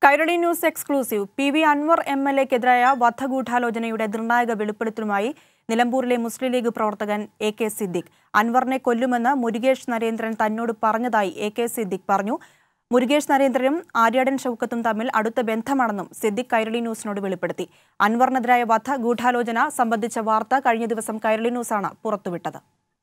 Kairali news exclusive P V Anvar M L എക്കെതിരായ വധഗൂഢാലോചനയുടെ നിർണായക വെളിപ്പെടുത്തലുമായി നിലമ്പൂരിലെ മുസ്ലിം ലീഗ് പ്രവർത്തകൻ എ കെ സിദ്ദിഖ് അൻവറിനെ കൊല്ലുമെന്ന് മുരുകേഷ് നരേന്ദ്രൻ തന്നോട് പറഞ്ഞതായി എ കെ സിദ്ദിഖ് പറഞ്ഞു മുരുകേഷ് നരേന്ദ്രനും ആര്യാടൻ ഷൌക്കത്തും തമ്മിൽ അടുത്ത ബന്ധമാണെന്നും സിദ്ദിഖ് കൈരളി ന്യൂസിനോട് വെളിപ്പെടുത്തി അൻവറിനെതിരായ വധ ഗൂഢാലോചന സംബന്ധിച്ച വാർത്ത കഴിഞ്ഞ ദിവസം കൈരളി ന്യൂസാണ് പുറത്തുവിട്ടത്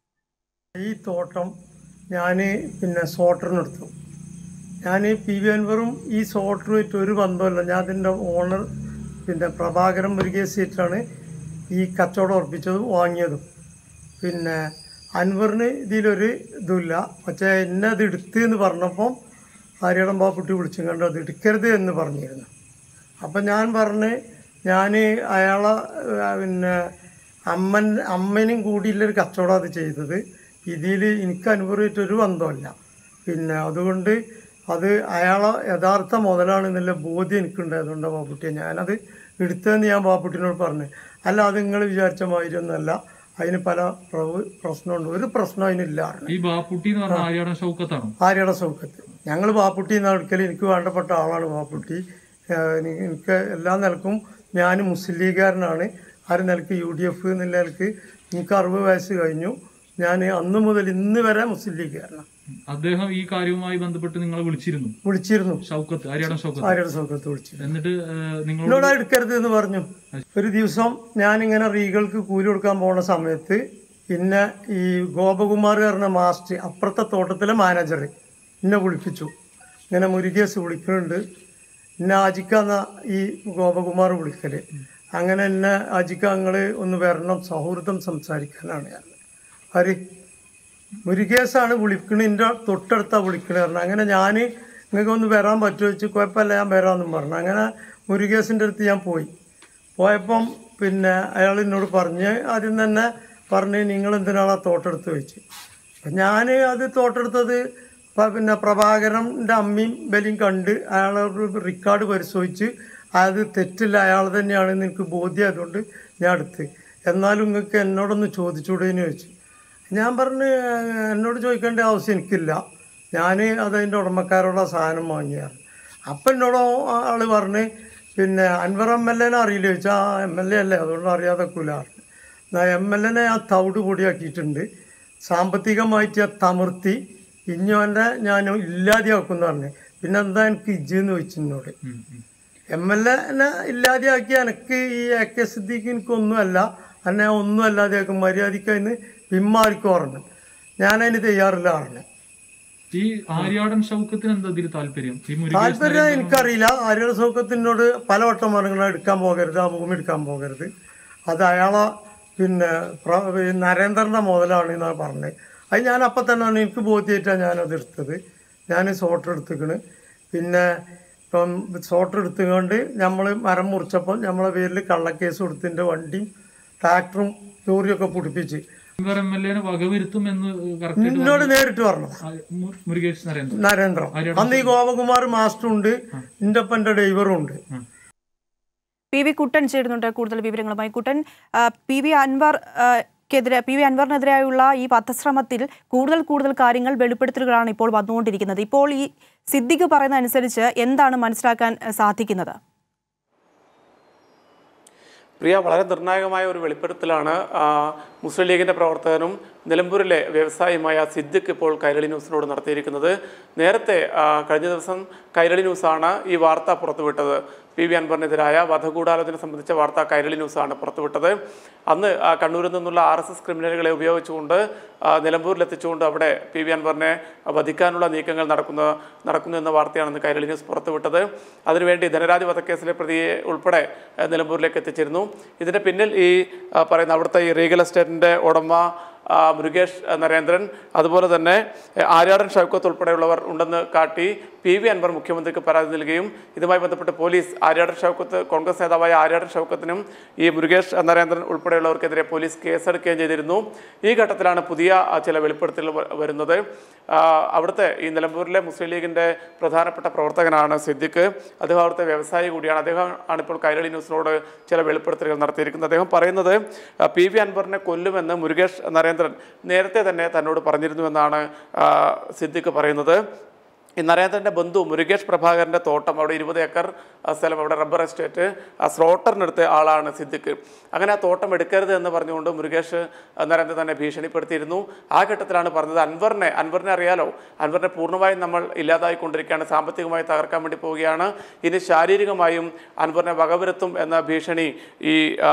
ഈ തോട്ടം ഞാൻ പിന്നെ സോട്ടറിനെടുത്തു ഞാൻ പി വി അൻവറും ഈ സോട്ടറുമായിട്ട് ഒരു ബന്ധമില്ല ഞാൻ അതിൻ്റെ ഓണർ പിന്നെ പ്രഭാകരൻ മുരുകേശിയിട്ടാണ് ഈ കച്ചവടം ഉറപ്പിച്ചതും വാങ്ങിയതും പിന്നെ അൻവറിന് ഇതിലൊരു ഇതുമില്ല പക്ഷേ എന്നെ അത് എടുത്ത് എന്ന് പറഞ്ഞപ്പം ആര്യടം ബാപ്പുട്ടി വിളിച്ചും കണ്ടു അത് എടുക്കരുത് എന്ന് പറഞ്ഞിരുന്നു അപ്പം ഞാൻ പറഞ്ഞ് ഞാൻ അയാളെ ആ, പിന്നെ അമ്മൻ അമ്മനും കൂടിയുള്ളൊരു കച്ചവടം അത് ചെയ്തത് ഇതിൽ എനിക്ക് അനുഭവമായിട്ടൊരു ബന്ധമല്ല പിന്നെ അതുകൊണ്ട് അത് അയാളെ യഥാർത്ഥ മുതലാണെന്നുള്ള ബോധ്യം എനിക്കുണ്ടായതുകൊണ്ട് ബാപ്പുട്ടിയെ ഞാനത് എടുത്തതെന്ന് ഞാൻ ബാപ്പുട്ടിനോട് പറഞ്ഞു അല്ല അത് നിങ്ങൾ വിചാരിച്ച മാതിരിയൊന്നുമല്ല അതിന് പല പ്രവ് പ്രശ്നമുണ്ട് ഒരു പ്രശ്നം അതിനില്ല പറഞ്ഞു ഈ ബാപ്പുട്ടി എന്ന് പറഞ്ഞ ആര്യാടൻ ഷൗക്കത്താണോ ആര്യയുടെ സൗഖ്യത്ത് ഞങ്ങൾ ബാപ്പുട്ടി എന്ന അടുക്കൽ എനിക്ക് വേണ്ടപ്പെട്ട ആളാണ് ബാപ്പുട്ടി ഏഹ് എനി- എനിക്ക് എല്ലാ നിലക്കും ഞാൻ മുസ്ലിം ലീഗുകാരനാണ് ആ ഒരു നിലക്ക് യു ഡി എഫ് എന്നുള്ള നിലക്ക് എനിക്ക് അറുപത് വയസ്സ് കഴിഞ്ഞു ഞാൻ അന്ന് മുതൽ ഇന്ന് വരെ മുസ്ലിം ലീഗുകാരനാണ് അദ്ദേഹം ഈ കാര്യവുമായി ബന്ധപ്പെട്ട് നിങ്ങളെ വിളിച്ചിരുന്നു വിളിച്ചിരുന്നു ഷൗക്കത്ത് ആര്യാടൻ ഷൗക്കത്ത് ആര്യയുടെ സൗഖ്യത്ത് വിളിച്ചിരുന്നു എന്നിട്ട് ഏഹ്, നിങ്ങളോട് എന്നോട് എടുക്കരുത് എന്ന് പറഞ്ഞു ഒരു ദിവസം ഞാനിങ്ങനെ റീകൾക്ക് കൂലി കൊടുക്കാൻ പോണ സമയത്ത് പിന്നെ ഈ ഗോപകുമാർ പറഞ്ഞ മാസ്റ്റർ അപ്പുറത്തെ തോട്ടത്തിലെ മാനേജർ എന്നെ വിളിപ്പിച്ചു ഇങ്ങനെ മുരുകേസ് വിളിക്കുന്നുണ്ട് എന്നെ ആജിക്കാന്ന ഈ ഗോപകുമാർ വിളിക്കല് അങ്ങനെ എന്നെ ആജിക്ക നിങ്ങൾ ഒന്ന് വരണം സൗഹൃദം സംസാരിക്കാനാണ് ഞാൻ ആര് മുരുകേസാണ് വിളിക്കണിൻ്റെ തൊട്ടടുത്താണ് വിളിക്കണത് പറഞ്ഞു അങ്ങനെ ഞാൻ നിങ്ങൾക്ക് ഒന്ന് വരാൻ പറ്റുമോ വെച്ച് കുഴപ്പമില്ല ഞാൻ വരാമെന്നും പറഞ്ഞു അങ്ങനെ മുരുകേസിൻ്റെ അടുത്ത് ഞാൻ പോയി പോയപ്പം പിന്നെ അയാൾ എന്നോട് പറഞ്ഞ് ആദ്യം തന്നെ പറഞ്ഞ് നിങ്ങൾ എന്തിനാണ് ആ തോട്ടെടുത്ത് വെച്ച് അപ്പം ഞാൻ അത് തോട്ടെടുത്തത് പ- പിന്നെ പ്രഭാകരൻ്റെ അമ്മയും ബലിയും കണ്ട് അയാളെ റെക്കോർഡ് പരിശോധിച്ച് അത് തെറ്റില്ല അയാൾ തന്നെയാണെന്ന് എനിക്ക് ബോധ്യമായതുകൊണ്ട് ഞാൻ എടുത്ത് എന്നാലും നിങ്ങൾക്ക് എന്നോടൊന്ന് ചോദിച്ചൂടേന്ന് ചോദിച്ചു ഞാൻ പറഞ്ഞ് എന്നോട് ചോദിക്കേണ്ട ആവശ്യം എനിക്കില്ല ഞാൻ അതതിൻ്റെ ഉടമക്കാരോട് ആ സാധനം വാങ്ങിയാണ് അപ്പം എന്നോട് ആൾ പറഞ്ഞ് പിന്നെ അൻവർ എം എൽ എനെ അറിയില്ല ചോദിച്ചാൽ ആ എം എൽ എ അല്ലേ അതുകൊണ്ട് അറിയാതെ കൂല എം എൽ എനെ ആ തവിട് പൊടിയാക്കിയിട്ടുണ്ട് സാമ്പത്തികമായിട്ട് ആ തമർത്തി ഇഞ്ഞോൻ്റെ ഞാൻ ഇല്ലാതെയാക്കുമെന്ന് പറഞ്ഞു പിന്നെ എന്താ എനിക്ക് ഇജ്ജെന്ന് ചോദിച്ചു എന്നോട് ഉം, ഉം. എം എൽ എനെ ഇല്ലാതെയാക്കി എനിക്ക് ഈ എ കെ സിദ്ദീഖ് എനിക്കൊന്നുമല്ല എന്നെ ഒന്നും അല്ലാതെയാക്കും മര്യാദയ്ക്ക് അതിന് പിന്മാറിക്കോ പറഞ്ഞു ഞാനതിന് തയ്യാറില്ല പറഞ്ഞു ഈ ആര്യാടൻ ഷൗക്കത്തിന് എന്താ ഇതിൽ താല്പര്യം ഈ മുരുകേഷ് താല്പര്യം എനിക്കറിയില്ല ആര്യയുടെ സൗഖ്യത്തിനോട് പലവട്ടം പറഞ്ഞു എടുക്കാൻ പോകരുത് ആ ഭൂമി എടുക്കാൻ പോകരുത് അത് അയാളെ പിന്നെ പ്ര- ഈ നരേന്ദ്രൻ്റെ മുതലാണ് എന്നാണ് പറഞ്ഞത് അത് ഞാൻ അപ്പം തന്നെയാണ് എനിക്ക് ബോധ്യമായിട്ടാണ് ഞാനത് എടുത്തത് ഞാൻ സോട്ടർ എടുത്തിക്കണ് പിന്നെ ഇപ്പം സോട്ടർ എടുത്തുകൊണ്ട് നമ്മൾ മരം മുറിച്ചപ്പോൾ നമ്മളെ പേരിൽ കള്ളക്കേസ് കൊടുത്തിൻ്റെ വണ്ടിയും ട്രാക്ടറും ലോറിയൊക്കെ പിടിപ്പിച്ച് അൻവർ എം എൽ എനെ വകവരുത്തും എന്ന് കറക്റ്റ് എന്നോട് നേരിട്ട് പറഞ്ഞു മുരുകേഷ് നരേന്ദ്രൻ നരേന്ദ്രൻ അന്ന് ഈ ഗോപകുമാർ മാസ്റ്ററും ഉണ്ട് എൻ്റെ ഒപ്പം എൻ്റെ ഡ്രൈവറും ഉണ്ട് പി വി കുട്ടൻ ചേരുന്നുണ്ട് കൂടുതൽ വിവരങ്ങളുമായി കുട്ടൻ ആ, പി വി അൻവർ ആ, ക്കെതിരെ പി വി അൻവറിനെതിരെയുള്ള ഈ വധശ്രമത്തിൽ കൂടുതൽ കൂടുതൽ കാര്യങ്ങൾ വെളിപ്പെടുത്തലുകളാണ് ഇപ്പോൾ വന്നുകൊണ്ടിരിക്കുന്നത് ഇപ്പോൾ ഈ സിദ്ദിഖ് പറയുന്ന അനുസരിച്ച് എന്താണ് മനസ്സിലാക്കാൻ ആ, സാധിക്കുന്നത് പ്രിയ വളരെ നിർണായകമായ ഒരു വെളിപ്പെടുത്തലാണ് ആ, മുസ്ലിം ലീഗിൻ്റെ പ്രവർത്തകനും നിലമ്പൂരിലെ വ്യവസായിയുമായ സിദ്ദിഖ് ഇപ്പോൾ കൈരളി ന്യൂസിനോട് നടത്തിയിരിക്കുന്നത് നേരത്തെ ആ, കഴിഞ്ഞ ദിവസം കൈരളി ന്യൂസാണ് ഈ വാർത്ത പുറത്തുവിട്ടത് പി വി അൻവറിനെതിരായ വധഗൂഢാലോചന സംബന്ധിച്ച വാർത്ത കൈരളി ന്യൂസാണ് പുറത്തുവിട്ടത് അന്ന് ആ, കണ്ണൂരിൽ നിന്നുള്ള ആർ എസ് എസ് ക്രിമിനലുകളെ ഉപയോഗിച്ചുകൊണ്ട് ആ, നിലമ്പൂരിലെത്തിച്ചുകൊണ്ട് അവിടെ പി വി അൻവറിനെ വധിക്കാനുള്ള നീക്കങ്ങൾ നടക്കുന്ന നടക്കുന്നു എന്ന വാർത്തയാണ് അന്ന് കൈരളി ന്യൂസ് പുറത്തുവിട്ടത് അതിനുവേണ്ടി ധനരാജ് വധക്കേസിലെ പ്രതിയെ ഉൾപ്പെടെ ആ, നിലമ്പൂരിലേക്ക് എത്തിച്ചിരുന്നു ഇതിന് പിന്നിൽ ഈ ആ, പറയുന്ന അവിടുത്തെ ഈ റീഗൽ എസ്റ്റേറ്റിൻ്റെ ഉടമ ആ, മുരുകേഷ് നരേന്ദ്രൻ അതുപോലെ തന്നെ എ, ആര്യാടൻ ഷൗക്കത്ത് ഉൾപ്പെടെയുള്ളവർ ഉണ്ടെന്ന് കാട്ടി പി വി അൻവർ മുഖ്യമന്ത്രിക്ക് പരാതി നൽകുകയും ഇതുമായി ബന്ധപ്പെട്ട് പോലീസ് ആര്യാടൻ ഷൗക്കത്ത് കോൺഗ്രസ് നേതാവായ ആര്യാടൻ ഷൗക്കത്തിനും ഈ മുരുകേഷ് നരേന്ദ്രൻ ഉൾപ്പെടെയുള്ളവർക്കെതിരെ പോലീസ് കേസെടുക്കുകയും ചെയ്തിരുന്നു ഈ ഘട്ടത്തിലാണ് പുതിയ ആ, ചില വെളിപ്പെടുത്തലുകൾ വ- വരുന്നത് ആ, അവിടുത്തെ ഈ നിലമ്പൂരിലെ മുസ്ലിം ലീഗിൻ്റെ പ്രധാനപ്പെട്ട പ്രവർത്തകനാണ് സിദ്ദിഖ് അദ്ദേഹം അവിടുത്തെ വ്യവസായി കൂടിയാണ് അദ്ദേഹം ആണ് ഇപ്പോൾ കൈരളി ന്യൂസിനോട് ചില വെളിപ്പെടുത്തലുകൾ നടത്തിയിരിക്കുന്നത് അദ്ദേഹം പറയുന്നത് ആ, പി വി അൻവറിനെ കൊല്ലുമെന്ന് മുരുകേഷ് നരേന്ദ്രൻ നേരത്തെ തന്നെ തന്നോട് പറഞ്ഞിരുന്നുവെന്നാണ് ആ, സിദ്ദിഖ് പറയുന്നത് ഈ നരേന്ദ്രൻ്റെ ബന്ധു മുരുകേഷ് പ്രഭാകരൻ്റെ തോട്ടം അവിടെ ഇരുപത് ഏക്കർ ആ, സ്ഥലം അവിടെ റബ്ബർ എസ്റ്റേറ്റ് ആ സ്ലോട്ടറിനെടുത്ത ആളാണ് സിദ്ദിഖ് അങ്ങനെ ആ തോട്ടം എടുക്കരുത് എന്ന് പറഞ്ഞുകൊണ്ട് മുരുകേഷ് ആ, നരേന്ദ്രൻ തന്നെ ഭീഷണിപ്പെടുത്തിയിരുന്നു ആ ഘട്ടത്തിലാണ് പറഞ്ഞത് അൻവറിനെ അൻവറിനെ അറിയാലോ അൻവറിനെ പൂർണ്ണമായും നമ്മൾ ഇല്ലാതായിക്കൊണ്ടിരിക്കുകയാണ് സാമ്പത്തികമായി തകർക്കാൻ വേണ്ടി പോവുകയാണ് ഇനി ശാരീരികമായും അൻവറിനെ വകവരുത്തും എന്ന ഭീഷണി ഈ ആ,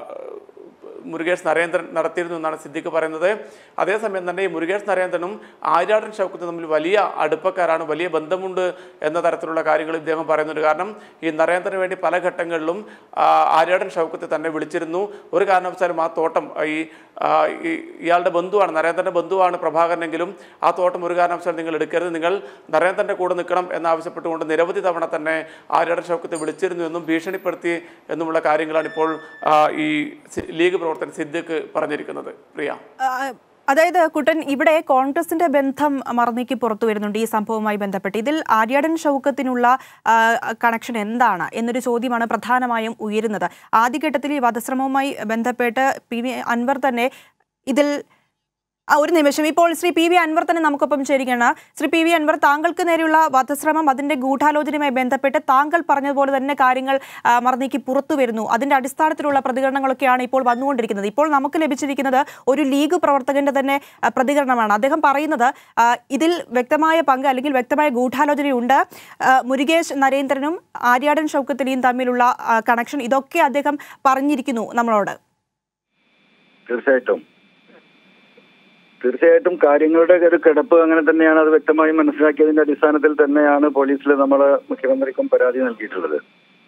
മുരുകേഷ് നരേന്ദ്രൻ നടത്തിയിരുന്നു എന്നാണ് സിദ്ദിഖ് പറയുന്നത് അതേസമയം തന്നെ ഈ മുരുകേഷ് നരേന്ദ്രനും ആര്യാടൻ ഷൗക്കത്തും തമ്മിൽ വലിയ അടുപ്പക്കാരാണ് വലിയ ബന്ധമുണ്ട് എന്ന തരത്തിലുള്ള കാര്യങ്ങൾ ഇദ്ദേഹം പറയുന്നുണ്ട് കാരണം ഈ നരേന്ദ്രന് വേണ്ടി പല ഘട്ടങ്ങളിലും ആ, ആര്യാടൻ ഷൗക്കത്തെ തന്നെ വിളിച്ചിരുന്നു ഒരു കാരണവശാലും ആ തോട്ടം ഈ ആ, ഈ- ഇയാളുടെ ബന്ധുവാണ് നരേന്ദ്രൻ്റെ ബന്ധുവാണ് പ്രഭാകരനെങ്കിലും ആ തോട്ടം ഒരു കാരണവശാലും നിങ്ങൾ എടുക്കരുത് നിങ്ങൾ നരേന്ദ്രൻ്റെ കൂടെ നിൽക്കണം എന്നാവശ്യപ്പെട്ടുകൊണ്ട് നിരവധി തവണ തന്നെ ആര്യാടൻ ഷൗക്കത്തെ വിളിച്ചിരുന്നു എന്നും ഭീഷണിപ്പെടുത്തി എന്നുമുള്ള കാര്യങ്ങളാണ് ഇപ്പോൾ ആ, ഈ സി- ലീഗ് പ്രവർത്തകൻ സിദ്ദിഖ് പറഞ്ഞിരിക്കുന്നത് പ്രിയ ആ, അതായത് കുട്ടൻ ഇവിടെ കോൺഗ്രസിന്റെ ബന്ധം മറന്നേക്ക് പുറത്തു വരുന്നുണ്ട് ഈ സംഭവവുമായി ബന്ധപ്പെട്ട് ഇതിൽ ആര്യാടൻ ഷൗക്കത്തിനുള്ള ആ, കണക്ഷൻ എന്താണ് എന്നൊരു ചോദ്യമാണ് പ്രധാനമായും ഉയരുന്നത് ആദ്യഘട്ടത്തിൽ ഈ വധശ്രമവുമായി ബന്ധപ്പെട്ട് പി വി അൻവർ തന്നെ ഇതിൽ ആ, ഒരു നിമിഷം ഇപ്പോൾ ശ്രീ പി വി അൻവർ തന്നെ നമുക്കൊപ്പം ചേരുകയാണ് ശ്രീ പി വി അൻവർ താങ്കൾക്ക് നേരെയുള്ള വധശ്രമം അതിന്റെ ഗൂഢാലോചനയുമായി ബന്ധപ്പെട്ട് താങ്കൾ പറഞ്ഞതുപോലെ തന്നെ കാര്യങ്ങൾ ആ, മറന്നേക്ക് പുറത്തു വരുന്നു അതിന്റെ അടിസ്ഥാനത്തിലുള്ള പ്രതികരണങ്ങളൊക്കെയാണ് ഇപ്പോൾ വന്നുകൊണ്ടിരിക്കുന്നത് ഇപ്പോൾ നമുക്ക് ലഭിച്ചിരിക്കുന്നത് ഒരു ലീഗ് പ്രവർത്തകന്റെ തന്നെ ആ, പ്രതികരണമാണ് അദ്ദേഹം പറയുന്നത് ആ, ഇതിൽ വ്യക്തമായ പങ്ക് അല്ലെങ്കിൽ വ്യക്തമായ ഗൂഢാലോചനയുണ്ട് ആ, മുരുകേഷ് നരേന്ദ്രനും ആര്യാടൻ ഷൗക്കത്തലിയും തമ്മിലുള്ള ആ, കണക്ഷൻ ഇതൊക്കെ അദ്ദേഹം പറഞ്ഞിരിക്കുന്നു നമ്മളോട് തീർച്ചയായിട്ടും തീർച്ചയായിട്ടും കാര്യങ്ങളുടെ ഒരു കിടപ്പ് അങ്ങനെ തന്നെയാണ് അത് വ്യക്തമായി മനസ്സിലാക്കിയതിന്റെ അടിസ്ഥാനത്തിൽ തന്നെയാണ് പോലീസിൽ നമ്മൾ മുഖ്യമന്ത്രിക്കും പരാതി നൽകിയിട്ടുള്ളത്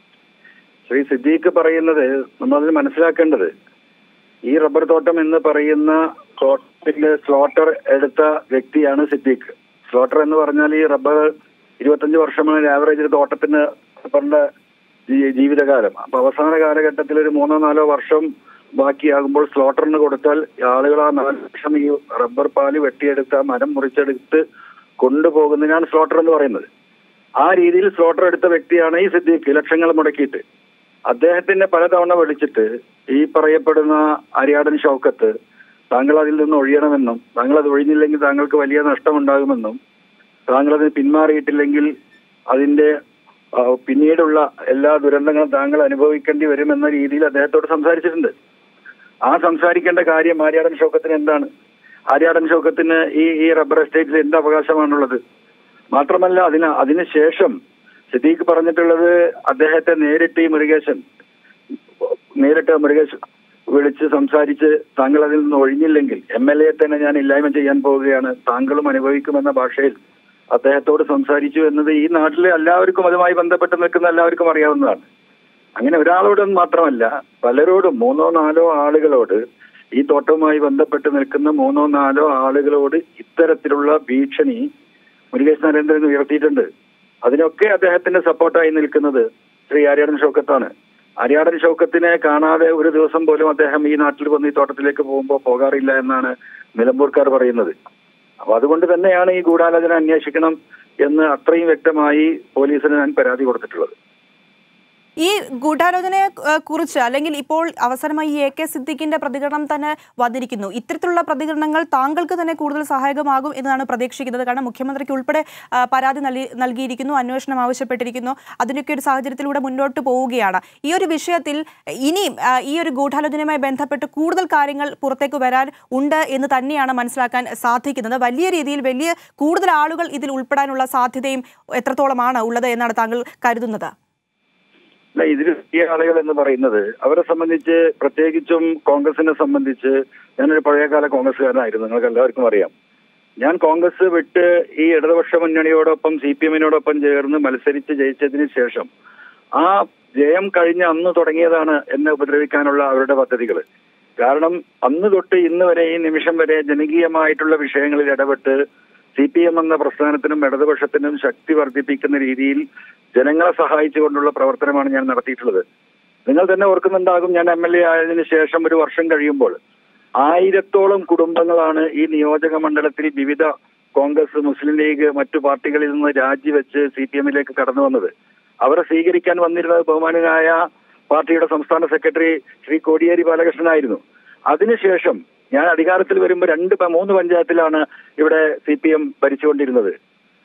ശ്രീ സിദ്ദീഖ് പറയുന്നത് നമ്മളതിന് മനസ്സിലാക്കേണ്ടത് ഈ റബ്ബർ തോട്ടം എന്ന് പറയുന്ന തോട്ടത്തില് സ്ലോട്ടർ എടുത്ത വ്യക്തിയാണ് സിദ്ദീഖ് സ്ലോട്ടർ എന്ന് പറഞ്ഞാൽ ഈ റബ്ബർ ഇരുപത്തഞ്ച് വർഷമാണ് ആവറേജ് ഒരു തോട്ടത്തിന് റബ്ബറിന്റെ ജീ- ജീവിതകാലം അപ്പൊ അവസാന കാലഘട്ടത്തിൽ ഒരു മൂന്നോ നാലോ വർഷം ബാക്കിയാകുമ്പോൾ സ്ലോട്ടറിന് കൊടുത്താൽ ആളുകൾ ആ നാല് ലക്ഷം ഈ റബ്ബർ പാല് വെട്ടിയെടുത്ത് ആ മരം മുറിച്ചെടുത്ത് കൊണ്ടുപോകുന്നതിനാണ് സ്ലോട്ടർ എന്ന് പറയുന്നത് ആ രീതിയിൽ സ്ലോട്ടർ എടുത്ത വ്യക്തിയാണ് ഈ സിദ്ദീഖ് ലക്ഷങ്ങൾ മുടക്കിയിട്ട് അദ്ദേഹത്തിന്റെ പലതവണ വിളിച്ചിട്ട് ഈ പറയപ്പെടുന്ന അരിയാടൻ ഷൗക്കത്ത് താങ്കൾ അതിൽ നിന്ന് ഒഴിയണമെന്നും താങ്കൾ അത് ഒഴിഞ്ഞില്ലെങ്കിൽ താങ്കൾക്ക് വലിയ നഷ്ടമുണ്ടാകുമെന്നും താങ്കൾ അതിന് പിന്മാറിയിട്ടില്ലെങ്കിൽ അതിന്റെ ആ, പിന്നീടുള്ള എല്ലാ ദുരന്തങ്ങളും താങ്കൾ അനുഭവിക്കേണ്ടി വരുമെന്ന രീതിയിൽ അദ്ദേഹത്തോട് സംസാരിച്ചിട്ടുണ്ട് ആ സംസാരിക്കേണ്ട കാര്യം ആര്യാടൻ ഷൗക്കത്തിന് എന്താണ് ആര്യാടൻ ഷൗക്കത്തിന് ഈ ഈ റബ്ബർ എസ്റ്റേറ്റിൽ എന്ത് അവകാശമാണുള്ളത് മാത്രമല്ല അതിന് അതിനുശേഷം സിദ്ദീഖ് പറഞ്ഞിട്ടുള്ളത് അദ്ദേഹത്തെ നേരിട്ട് ഈ മുരുകേശൻ നേരിട്ട് മുരുകേശൻ വിളിച്ച് സംസാരിച്ച് താങ്കൾ അതിൽ നിന്ന് ഒഴിഞ്ഞില്ലെങ്കിൽ എം എൽ എ തന്നെ ഞാൻ ഇല്ലായ്മ ചെയ്യാൻ പോവുകയാണ് താങ്കളും അനുഭവിക്കുമെന്ന ഭാഷയിൽ അദ്ദേഹത്തോട് സംസാരിച്ചു എന്നത് ഈ നാട്ടിലെ എല്ലാവർക്കും അതുമായി ബന്ധപ്പെട്ട് നിൽക്കുന്ന എല്ലാവർക്കും അറിയാവുന്നതാണ് അങ്ങനെ ഒരാളോടും മാത്രമല്ല പലരോടും മൂന്നോ നാലോ ആളുകളോട് ഈ തോട്ടവുമായി ബന്ധപ്പെട്ട് നിൽക്കുന്ന മൂന്നോ നാലോ ആളുകളോട് ഇത്തരത്തിലുള്ള ഭീഷണി മുരുകേഷ് നരേന്ദ്രൻ ഉയർത്തിയിട്ടുണ്ട് അതിനൊക്കെ അദ്ദേഹത്തിന്റെ സപ്പോർട്ടായി നിൽക്കുന്നത് ശ്രീ ആര്യാടൻ ഷൗക്കത്താണ് ആര്യാടൻ ഷൗക്കത്തിനെ കാണാതെ ഒരു ദിവസം പോലും അദ്ദേഹം ഈ നാട്ടിൽ വന്ന് ഈ തോട്ടത്തിലേക്ക് പോകുമ്പോൾ പോകാറില്ല എന്നാണ് നിലമ്പൂർക്കാർ പറയുന്നത് അപ്പൊ അതുകൊണ്ട് തന്നെയാണ് ഈ ഗൂഢാലോചന അന്വേഷിക്കണം എന്ന് അത്രയും വ്യക്തമായി പോലീസിന് ഞാൻ പരാതി കൊടുത്തിട്ടുള്ളത് ഈ ഗൂഢാലോചനയെ ഏഹ്, കുറിച്ച് അല്ലെങ്കിൽ ഇപ്പോൾ അവസാനമായി ഈ എ കെ സിദ്ദിഖിന്റെ പ്രതികരണം തന്നെ വന്നിരിക്കുന്നു ഇത്തരത്തിലുള്ള പ്രതികരണങ്ങൾ താങ്കൾക്ക് തന്നെ കൂടുതൽ സഹായകമാകും എന്നാണ് പ്രതീക്ഷിക്കുന്നത് കാരണം മുഖ്യമന്ത്രിക്ക് ഉൾപ്പെടെ ആ, പരാതി നൽകി നൽകിയിരിക്കുന്നു അന്വേഷണം ആവശ്യപ്പെട്ടിരിക്കുന്നു അതിനൊക്കെ ഒരു സാഹചര്യത്തിലൂടെ മുന്നോട്ട് പോവുകയാണ് ഈ ഒരു വിഷയത്തിൽ ഇനിയും ആ, ഈ ഒരു ഗൂഢാലോചനയുമായി ബന്ധപ്പെട്ട് കൂടുതൽ കാര്യങ്ങൾ പുറത്തേക്ക് വരാൻ ഉണ്ട് എന്ന് തന്നെയാണ് മനസ്സിലാക്കാൻ സാധിക്കുന്നത് വലിയ രീതിയിൽ വലിയ കൂടുതൽ ആളുകൾ ഇതിൽ ഉൾപ്പെടാനുള്ള സാധ്യതയും എത്രത്തോളമാണ് ഉള്ളത് എന്നാണ് താങ്കൾ കരുതുന്നത് അല്ല ഇതിൽ ഈ ആളുകൾ എന്ന് പറയുന്നത് അവരെ സംബന്ധിച്ച് പ്രത്യേകിച്ചും കോൺഗ്രസിനെ സംബന്ധിച്ച് ഞാനൊരു പഴയകാല കോൺഗ്രസ്സുകാരനായിരുന്നു നിങ്ങൾക്ക് എല്ലാവർക്കും അറിയാം ഞാൻ കോൺഗ്രസ് വിട്ട് ഈ ഇടതുപക്ഷ മുന്നണിയോടൊപ്പം സി പി എമ്മിനോടൊപ്പം ചേർന്ന് മത്സരിച്ച് ജയിച്ചതിന് ശേഷം ആ ജയം കഴിഞ്ഞ അന്ന് തുടങ്ങിയതാണ് എന്നെ ഉപദ്രവിക്കാനുള്ള അവരുടെ പദ്ധതികൾ കാരണം അന്ന് തൊട്ട് ഇന്ന് വരെ ഈ നിമിഷം വരെ ജനകീയമായിട്ടുള്ള വിഷയങ്ങളിൽ ഇടപെട്ട് സി പി എം എന്ന പ്രസ്ഥാനത്തിനും ഇടതുപക്ഷത്തിനും ശക്തി വർദ്ധിപ്പിക്കുന്ന രീതിയിൽ ജനങ്ങളെ സഹായിച്ചുകൊണ്ടുള്ള പ്രവർത്തനമാണ് ഞാൻ നടത്തിയിട്ടുള്ളത് നിങ്ങൾ തന്നെ ഓർക്കുന്നുണ്ടാകും ഞാൻ എം എൽ എ ആയതിനു ശേഷം ഒരു വർഷം കഴിയുമ്പോൾ ആയിരത്തോളം കുടുംബങ്ങളാണ് ഈ നിയോജക മണ്ഡലത്തിൽ വിവിധ കോൺഗ്രസ് മുസ്ലിം ലീഗ് മറ്റു പാർട്ടികളിൽ നിന്ന് രാജിവെച്ച് സി പി എമ്മിലേക്ക് കടന്നു വന്നത് അവരെ സ്വീകരിക്കാൻ വന്നിരുന്നത് ബഹുമാനനായ പാർട്ടിയുടെ സംസ്ഥാന സെക്രട്ടറി ശ്രീ കോടിയേരി ബാലകൃഷ്ണനായിരുന്നു അതിനുശേഷം ഞാൻ അധികാരത്തിൽ വരുമ്പോൾ രണ്ട് പ- മൂന്ന് പഞ്ചായത്തിലാണ് ഇവിടെ സി പി എം ഭരിച്ചുകൊണ്ടിരുന്നത്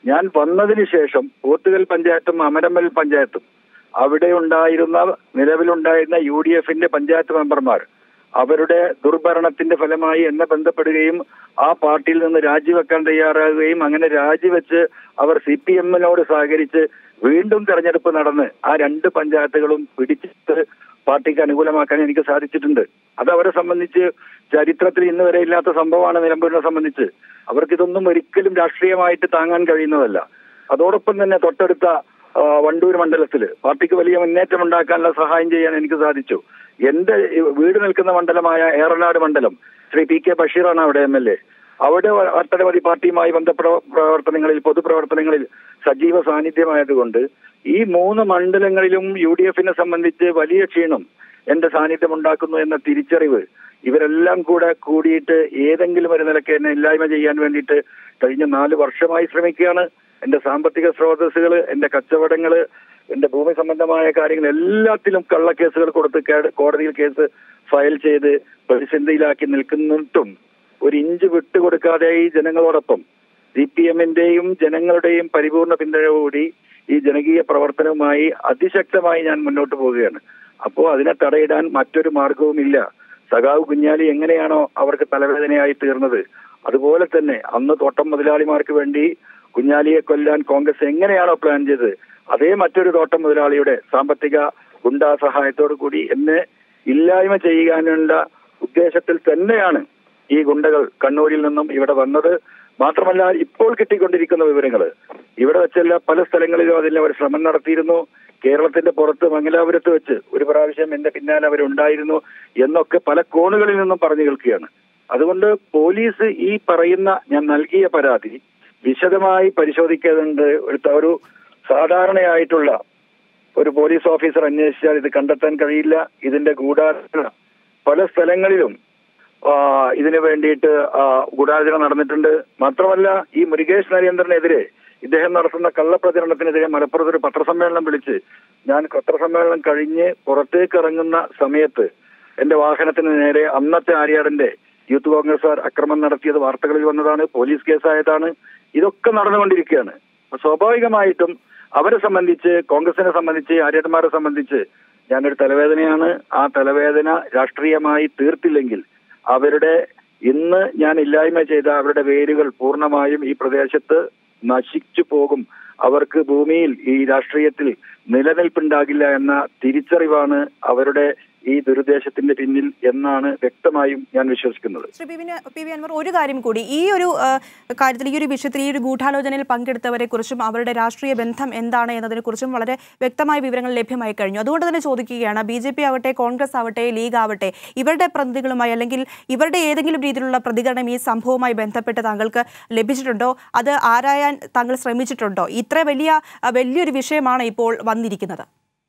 ഞാൻ വന്നതിന് ശേഷം പോത്തുകൽ പഞ്ചായത്തും അമരമ്പൽ പഞ്ചായത്തും അവിടെ ഉണ്ടായിരുന്ന നിലവിലുണ്ടായിരുന്ന യു ഡി എഫിന്റെ പഞ്ചായത്ത് മെമ്പർമാർ അവരുടെ ദുർഭരണത്തിന്റെ ഫലമായി എന്നെ ബന്ധപ്പെടുകയും ആ പാർട്ടിയിൽ നിന്ന് രാജിവെക്കാൻ തയ്യാറാകുകയും അങ്ങനെ രാജിവെച്ച് അവർ സി പി എമ്മിനോട് സഹകരിച്ച് വീണ്ടും തെരഞ്ഞെടുപ്പ് നടന്ന് ആ രണ്ട് പഞ്ചായത്തുകളും പിടിച്ചിട്ട് പാർട്ടിക്ക് അനുകൂലമാക്കാൻ എനിക്ക് സാധിച്ചിട്ടുണ്ട് അത് അവരെ സംബന്ധിച്ച് ചരിത്രത്തിൽ ഇന്ന് വരെ ഇല്ലാത്ത സംഭവമാണ് നിലമ്പൂരിനെ സംബന്ധിച്ച് അവർക്കിതൊന്നും ഒരിക്കലും രാഷ്ട്രീയമായിട്ട് താങ്ങാൻ കഴിയുന്നതല്ല അതോടൊപ്പം തന്നെ തൊട്ടടുത്ത ആ, വണ്ടൂർ മണ്ഡലത്തില് പാർട്ടിക്ക് വലിയ മുന്നേറ്റം ഉണ്ടാക്കാനുള്ള സഹായം ചെയ്യാൻ എനിക്ക് സാധിച്ചു എന്റെ ഈ വീട് നിൽക്കുന്ന മണ്ഡലമായ ഏറനാട് മണ്ഡലം ശ്രീ പി കെ ബഷീറാണ് അവിടെ എം എൽ എ അവിടെ വ- ഒട്ടനവധി പാർട്ടിയുമായി ബന്ധപ്പെട്ട പ്രവർത്തനങ്ങളിൽ പൊതുപ്രവർത്തനങ്ങളിൽ സജീവ സാന്നിധ്യമായതുകൊണ്ട് ഈ മൂന്ന് മണ്ഡലങ്ങളിലും യു ഡി എഫിനെ സംബന്ധിച്ച് വലിയ ക്ഷീണം എന്റെ സാന്നിധ്യം ഉണ്ടാക്കുന്നു എന്ന തിരിച്ചറിവ് ഇവരെല്ലാം കൂടെ കൂടിയിട്ട് ഏതെങ്കിലും ഒരു നിലയ്ക്ക് എന്നെ ഇല്ലായ്മ ചെയ്യാൻ വേണ്ടിയിട്ട് കഴിഞ്ഞ നാല് വർഷമായി ശ്രമിക്കുകയാണ് എന്റെ സാമ്പത്തിക സ്രോതസ്സുകൾ എന്റെ കച്ചവടങ്ങള് എന്റെ ഭൂമി സംബന്ധമായ കാര്യങ്ങൾ എല്ലാത്തിലും കള്ളക്കേസുകൾ കൊടുത്ത് കേ- കോടതിയിൽ കേസ് ഫയൽ ചെയ്ത് പ്രതിസന്ധിയിലാക്കി നിൽക്കുന്നിട്ടും ഒരു ഇഞ്ച് വിട്ടുകൊടുക്കാതെ ഈ ജനങ്ങളോടൊപ്പം സി പി എമ്മിന്റെയും ജനങ്ങളുടെയും പരിപൂർണ പിന്തുണയോടുകൂടി ഈ ജനകീയ പ്രവർത്തനവുമായി അതിശക്തമായി ഞാൻ മുന്നോട്ട് പോവുകയാണ് അപ്പോൾ അതിനെ തടയിടാൻ മറ്റൊരു മാർഗവുമില്ല സഖാവ് കുഞ്ഞാലി എങ്ങനെയാണോ അവർക്ക് തലവേദനയായി തീർന്നത് അതുപോലെ തന്നെ അന്ന് തോട്ടം മുതലാളിമാർക്ക് വേണ്ടി കുഞ്ഞാലിയെ കൊല്ലാൻ കോൺഗ്രസ് എങ്ങനെയാണോ പ്ലാൻ ചെയ്തത് അതേ മറ്റൊരു തോട്ടം മുതലാളിയുടെ സാമ്പത്തിക ഗുണ്ടാ സഹായത്തോടു കൂടി എന്നെ ഇല്ലായ്മ ചെയ്യാനുള്ള ഉദ്ദേശത്തിൽ തന്നെയാണ് ഈ ഗുണ്ടകൾ കണ്ണൂരിൽ നിന്നും ഇവിടെ വന്നത് മാത്രമല്ല ഇപ്പോൾ കിട്ടിക്കൊണ്ടിരിക്കുന്ന വിവരങ്ങൾ ഇവിടെ വെച്ചല്ല പല സ്ഥലങ്ങളിലും അതിൽ അവർ ശ്രമം നടത്തിയിരുന്നു കേരളത്തിന്റെ പുറത്ത് മംഗലാപുരത്ത് വെച്ച് ഒരു പ്രാവശ്യം എന്റെ പിന്നാലെ അവരുണ്ടായിരുന്നു എന്നൊക്കെ പല കോണുകളിൽ നിന്നും പറഞ്ഞു കേൾക്കുകയാണ് അതുകൊണ്ട് പോലീസ് ഈ പറയുന്ന ഞാൻ നൽകിയ പരാതി വിശദമായി പരിശോധിക്കേണ്ടത് ഒരു ഒരു സാധാരണയായിട്ടുള്ള ഒരു പോലീസ് ഓഫീസർ അന്വേഷിച്ചാൽ ഇത് കണ്ടെത്താൻ കഴിയില്ല ഇതിന്റെ ഗൂഢാലോചന പല സ്ഥലങ്ങളിലും ആ, ഇതിനു വേണ്ടിയിട്ട് ആ, ഗൂഢാലോചന നടന്നിട്ടുണ്ട് മാത്രമല്ല ഈ മുരുകേഷ് നരേന്ദ്രനെതിരെ ഇദ്ദേഹം നടത്തുന്ന കള്ളപ്രചരണത്തിനെതിരെ മലപ്പുറത്ത് ഒരു പത്രസമ്മേളനം വിളിച്ച് ഞാൻ പത്രസമ്മേളനം കഴിഞ്ഞ് പുറത്തേക്ക് ഇറങ്ങുന്ന സമയത്ത് എന്റെ വാഹനത്തിന് നേരെ അന്നത്തെ ആര്യാടന്റെ യൂത്ത് കോൺഗ്രസ്സുകാർ അക്രമം നടത്തിയത് വാർത്തകളിൽ വന്നതാണ് പോലീസ് കേസായതാണ് ഇതൊക്കെ നടന്നുകൊണ്ടിരിക്കുകയാണ് അപ്പൊ സ്വാഭാവികമായിട്ടും അവരെ സംബന്ധിച്ച് കോൺഗ്രസിനെ സംബന്ധിച്ച് ആര്യന്മാരെ സംബന്ധിച്ച് ഞാനൊരു തലവേദനയാണ് ആ തലവേദന രാഷ്ട്രീയമായി തീർത്തില്ലെങ്കിൽ അവരുടെ ഇന്ന് ഞാൻ ഇല്ലായ്മ ചെയ്ത അവരുടെ വേരുകൾ പൂർണ്ണമായും ഈ പ്രദേശത്ത് നശിച്ചു പോകും അവർക്ക് ഭൂമിയിൽ ഈ രാഷ്ട്രീയത്തിൽ നിലനിൽപ്പുണ്ടാകില്ല എന്ന തിരിച്ചറിവാണ് അവരുടെ ഈ ദുരുദ്ദേശത്തിന്റെ പിന്നിൽ എന്നാണ് വ്യക്തമായും ഞാൻ വിശ്വസിക്കുന്നത് ശ്രീ പി വി ന- പി വി അൻവർ ഒരു കാര്യം കൂടി ഈ ഒരു ആ, കാര്യത്തിൽ ഈ ഒരു വിഷയത്തിൽ ഈ ഒരു ഗൂഢാലോചനയിൽ പങ്കെടുത്തവരെ കുറിച്ചും അവരുടെ രാഷ്ട്രീയ ബന്ധം എന്താണ് എന്നതിനെക്കുറിച്ചും വളരെ വ്യക്തമായ വിവരങ്ങൾ ലഭ്യമായി കഴിഞ്ഞു അതുകൊണ്ട് തന്നെ ചോദിക്കുകയാണ് ബി ജെ പി ആവട്ടെ കോൺഗ്രസ് ആവട്ടെ ലീഗ് ആവട്ടെ ഇവരുടെ പ്രതിനിധികളുമായി അല്ലെങ്കിൽ ഇവരുടെ ഏതെങ്കിലും രീതിയിലുള്ള പ്രതികരണം ഈ സംഭവവുമായി ബന്ധപ്പെട്ട് താങ്കൾക്ക് ലഭിച്ചിട്ടുണ്ടോ അത് ആരായാൻ താങ്കൾ ശ്രമിച്ചിട്ടുണ്ടോ ഇത്ര വലിയ ആ, വലിയൊരു വിഷയമാണ് ഇപ്പോൾ വന്നിരിക്കുന്നത്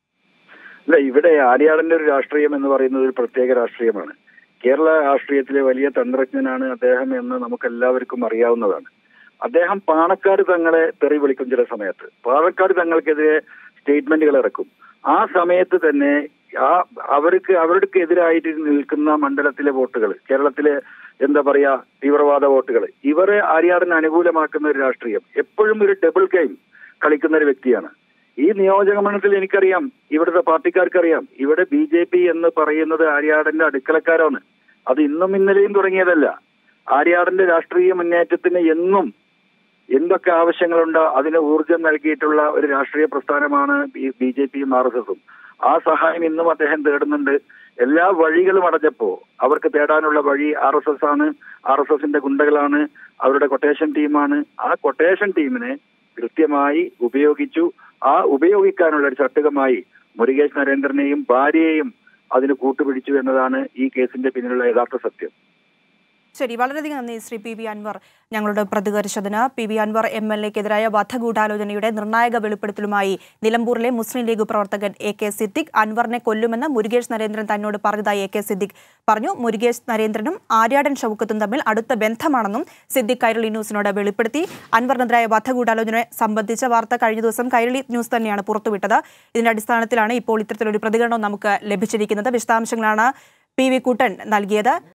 അല്ല ഇവിടെ ആര്യാടന്റെ ഒരു രാഷ്ട്രീയം എന്ന് പറയുന്നത് ഒരു പ്രത്യേക രാഷ്ട്രീയമാണ് കേരള രാഷ്ട്രീയത്തിലെ വലിയ തന്ത്രജ്ഞനാണ് അദ്ദേഹം എന്ന് നമുക്ക് എല്ലാവർക്കും അറിയാവുന്നതാണ് അദ്ദേഹം പാണക്കാട് തങ്ങളെ തെറി വിളിക്കും ചില സമയത്ത് പാണക്കാട് തങ്ങൾക്കെതിരെ സ്റ്റേറ്റ്മെന്റുകൾ ഇറക്കും ആ സമയത്ത് തന്നെ ആ അവർക്ക് അവർക്ക് എതിരായിട്ട് നിൽക്കുന്ന മണ്ഡലത്തിലെ വോട്ടുകൾ കേരളത്തിലെ എന്താ പറയാ തീവ്രവാദ വോട്ടുകൾ ഇവരെ ആര്യാടന് അനുകൂലമാക്കുന്ന ഒരു രാഷ്ട്രീയം എപ്പോഴും ഒരു ഡബിൾ ഗെയിം കളിക്കുന്ന ഒരു വ്യക്തിയാണ് ഈ നിയോജക മണ്ഡലത്തിൽ എനിക്കറിയാം ഇവിടുത്തെ പാർട്ടിക്കാർക്കറിയാം ഇവിടെ ബി ജെ പി എന്ന് പറയുന്നത് ആര്യാടന്റെ അടുക്കളക്കാരാണ് അത് ഇന്നും ഇന്നലെയും തുടങ്ങിയതല്ല ആര്യാടന്റെ രാഷ്ട്രീയ മുന്നേറ്റത്തിന് എന്നും എന്തൊക്കെ ആവശ്യങ്ങളുണ്ടോ അതിന് ഊർജം നൽകിയിട്ടുള്ള ഒരു രാഷ്ട്രീയ പ്രസ്ഥാനമാണ് ബി ജെ പിയും ആർ എസ് എസും ആ സഹായം ഇന്നും അദ്ദേഹം തേടുന്നുണ്ട് എല്ലാ വഴികളും അടഞ്ഞപ്പോ അവർക്ക് തേടാനുള്ള വഴി ആർ എസ് എസ് ആണ് ആർ എസ് എസിന്റെ ഗുണ്ടകളാണ് അവരുടെ കൊട്ടേഷൻ ടീമാണ് ആ കൊട്ടേഷൻ ടീമിനെ കൃത്യമായി ഉപയോഗിച്ചു ആ ഉപയോഗിക്കാനുള്ള ഒരു ചട്ടുകമായി മുരുകേഷ് നരേന്ദ്രനെയും ഭാര്യയെയും അതിന് കൂട്ടുപിടിച്ചു എന്നതാണ് ഈ കേസിന്റെ പിന്നിലുള്ള യഥാർത്ഥ സത്യം ശരി വളരെയധികം നന്ദി ശ്രീ പി വി അൻവർ ഞങ്ങളോട് പ്രതികരിച്ചതിന് P V Anvar M L എക്കെതിരായ വധഗൂഢാലോചനയുടെ നിർണായക വെളിപ്പെടുത്തലുമായി നിലമ്പൂരിലെ മുസ്ലിം ലീഗ് പ്രവർത്തകൻ എ കെ സിദ്ദിഖ് അൻവറിനെ കൊല്ലുമെന്ന് മുരുകേഷ് നരേന്ദ്രൻ തന്നോട് പറഞ്ഞതായി എ കെ സിദ്ദിഖ് പറഞ്ഞു മുരുകേഷ് നരേന്ദ്രനും ആര്യാടൻ ഷൗക്കത്തും തമ്മിൽ അടുത്ത ബന്ധമാണെന്നും സിദ്ദിഖ് കൈരളി ന്യൂസിനോട് വെളിപ്പെടുത്തി അൻവറിനെതിരായ വധഗൂഢാലോചനയെ സംബന്ധിച്ച വാർത്ത കഴിഞ്ഞ ദിവസം കൈരളി ന്യൂസ് തന്നെയാണ് പുറത്തുവിട്ടത് ഇതിന്റെ അടിസ്ഥാനത്തിലാണ് ഇപ്പോൾ ഇത്തരത്തിലൊരു പ്രതികരണം നമുക്ക് ലഭിച്ചിരിക്കുന്നത് വിശദാംശങ്ങളാണ് പി വി കുട്ടൻ നൽകിയത്